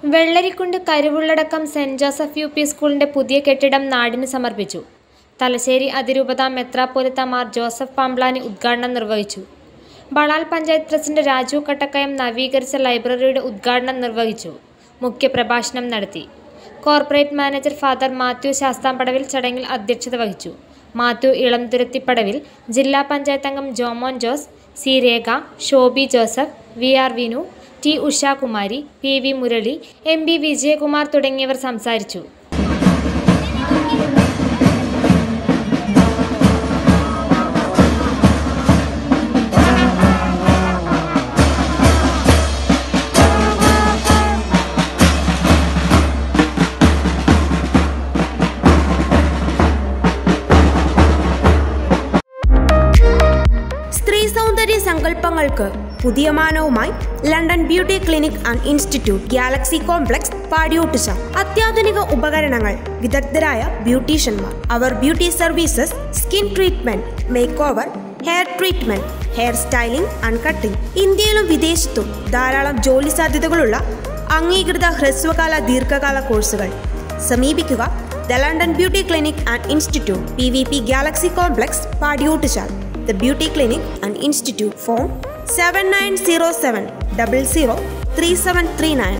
വെള്ളരിക്കുണ്ട് കരുവുള്ളടക്കം സെന്റ് Joseph U P സ്കൂളിന്റെ പുതിയ കെട്ടിടം നാടിന് സമർപ്പിച്ചു തലശ്ശേരി അതിരൂപത മെത്രാപ്പൊലിത്ത മാർ ജോസഫ് പാംബ്ലാനി ഉദ്ഘാടനം നിർവഹിച്ചു ബളാൽ പഞ്ചായത്ത് പ്രസിഡന്റ് രാജു കട്ടക്കയം നവീകരിച്ച ലൈബ്രറിയുടെ ഉദ്ഘാടനം നിർവഹിച്ചു മുഖ്യപ്രഭാഷണം നടത്തി corporate manager father Mathew Sasthampadavil ചടങ്ങിൽ അധ്യക്ഷത വഹിച്ചു മാത്യു ഇളംതുരുത്തിപ്പടവിൽ ജില്ലാ പഞ്ചായത്ത് അംഗം Jomon Jose C Rekha Shobi Joseph V R Vinu T Ushakumari P V Murali M B Vijayakumar തുടങ്ങിയവർ സംസാരിച്ചു സ്ത്രീ സൗന്ദര്യ സങ്കല്പങ്ങൾക്ക് പുതിയ മാനവുമായി London beauty clinic and institute galaxy complex Padiyottuchal അത്യാധുനിക ഉപകരണങ്ങൾ വിദഗ്ധരായ ബ്യൂട്ടീഷ്യന്മാർ അവർ beauty services skin treatment make over hair treatment hair styling and cutting ഇന്ത്യയിലും വിദേശത്തും ധാരാളം ജോലി സാധ്യതകളുള്ള അംഗീകൃത ഹ്രസ്വകാല ദീർഘകാല കോഴ്സുകൾ സമീപിക്കുക the London beauty clinic and institute P V P galaxy complex Padiyottuchal the beauty clinic and institute phone seven nine zero seven double zero three seven three nine